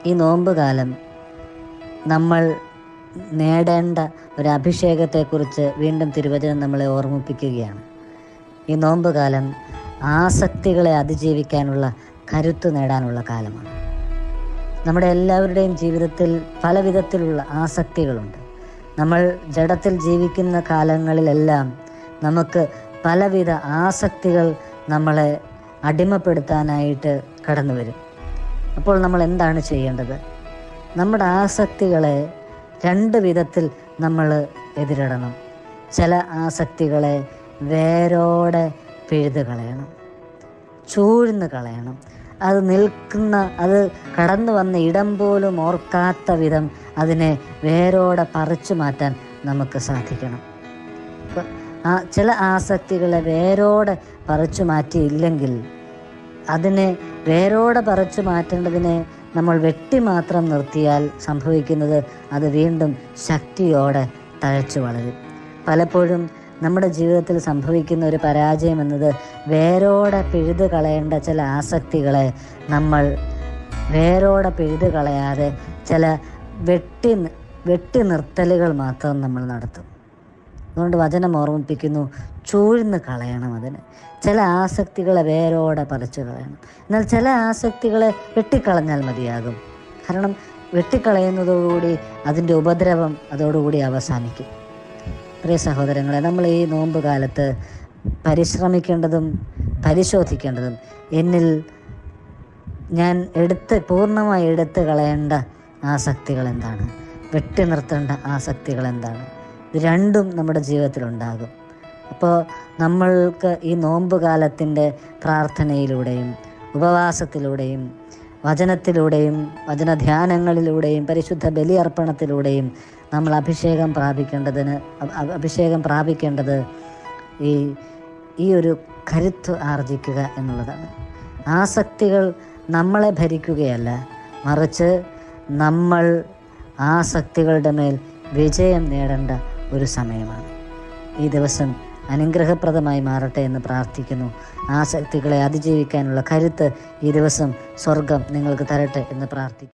ഈ നോമ്പ് കാലം നമ്മൾ നേടേണ്ട ഒരു അഭിഷേകത്തെക്കുറിച്ച് വീണ്ടും തിരുവചനം നമ്മളെ ഓർമ്മിപ്പിക്കുകയാണ് ഈ നോമ്പ് കാലം ആസക്തികളെ അതിജീവിക്കാനുള്ള കരുത്ത് നേടാനുള്ള കാലമാണ് നമ്മുടെ എല്ലാവരുടെയും ജീവിതത്തിൽ പല വിധത്തിലുള്ള ആസക്തികളുണ്ട് നമ്മൾ ജഡത്തിൽ ജീവിക്കുന്ന കാലങ്ങളിലെല്ലാം നമുക്ക് പലവിധ ആസക്തികൾ നമ്മളെ അടിമപ്പെടുത്താനായിട്ട് കടന്നു വരും അപ്പോൾ നമ്മൾ എന്താണ് ചെയ്യേണ്ടത് നമ്മുടെ ആസക്തികളെ രണ്ട് വിധത്തിൽ നമ്മൾ എതിരിടണം ചില ആസക്തികളെ വേരോടെ പിഴുത് കളയണം ചൂഴ്ന്ന് കളയണം അത് നിൽക്കുന്ന അത് കടന്നു വന്ന ഇടം പോലും ഓർക്കാത്ത വിധം അതിനെ വേരോടെ പറിച്ചു മാറ്റാൻ നമുക്ക് സാധിക്കണം ഇപ്പൊ ആ ചില ആസക്തികളെ വേരോടെ പറിച്ചു മാറ്റിയില്ലെങ്കിൽ അതിനെ വേരോടെ പറിച്ചു മാറ്റേണ്ടതിനെ നമ്മൾ വെട്ടി മാത്രം നിർത്തിയാൽ സംഭവിക്കുന്നത് അത് വീണ്ടും ശക്തിയോടെ തഴച്ചു വളരും പലപ്പോഴും നമ്മുടെ ജീവിതത്തിൽ സംഭവിക്കുന്ന ഒരു പരാജയം എന്നത് വേരോടെ പിഴുത് കളയേണ്ട ചില ആസക്തികളെ നമ്മൾ വേരോടെ പിഴുത് കളയാതെ ചില വെട്ടി വെട്ടി നിർത്തലുകൾ മാത്രം നമ്മൾ നടത്തും അതുകൊണ്ട് വചനം ഓർമ്മിപ്പിക്കുന്നു ചൂഴ്ന്ന് കളയണം അതിന് ചില ആസക്തികളെ വേരോടെ പറിച്ചു കളയണം എന്നാൽ ചില ആസക്തികളെ വെട്ടിക്കളഞ്ഞാൽ മതിയാകും കാരണം വെട്ടിക്കളയുന്നതോടുകൂടി അതിൻ്റെ ഉപദ്രവം അതോടുകൂടി അവസാനിക്കും പ്രിയ സഹോദരങ്ങളെ നമ്മൾ ഈ നോമ്പ് കാലത്ത് പരിശ്രമിക്കേണ്ടതും പരിശോധിക്കേണ്ടതും എന്നിൽ ഞാൻ എടുത്ത് പൂർണ്ണമായി എടുത്ത് കളയേണ്ട ആസക്തികൾ എന്താണ് വെട്ടി നിർത്തേണ്ട ആസക്തികൾ എന്താണ് ഇത് രണ്ടും നമ്മുടെ ജീവിതത്തിലുണ്ടാകും അപ്പോൾ നമ്മൾക്ക് ഈ നോമ്പ് കാലത്തിൻ്റെ പ്രാർത്ഥനയിലൂടെയും ഉപവാസത്തിലൂടെയും വചനത്തിലൂടെയും വചനധ്യാനങ്ങളിലൂടെയും പരിശുദ്ധ ബലിയർപ്പണത്തിലൂടെയും നമ്മൾ അഭിഷേകം പ്രാപിക്കേണ്ടതിന് അ- അ- അഭിഷേകം പ്രാപിക്കേണ്ടത് ഈ ഈ ഒരു കരുത്ത് ആർജിക്കുക എന്നുള്ളതാണ് ആസക്തികൾ നമ്മളെ ഭരിക്കുകയല്ല മറിച്ച് നമ്മൾ ആസക്തികളുടെ മേൽ വിജയം നേടേണ്ട ഒരു സമയമാണ് ഈ ദിവസം അനുഗ്രഹപ്രദമായി മാറട്ടെ എന്ന് പ്രാർത്ഥിക്കുന്നു ആസക്തികളെ അതിജീവിക്കാനുള്ള കരുത്ത് ഈ ദിവസം സ്വർഗം നിങ്ങൾക്ക് തരട്ടെ എന്ന് പ്രാർത്ഥിക്കുന്നു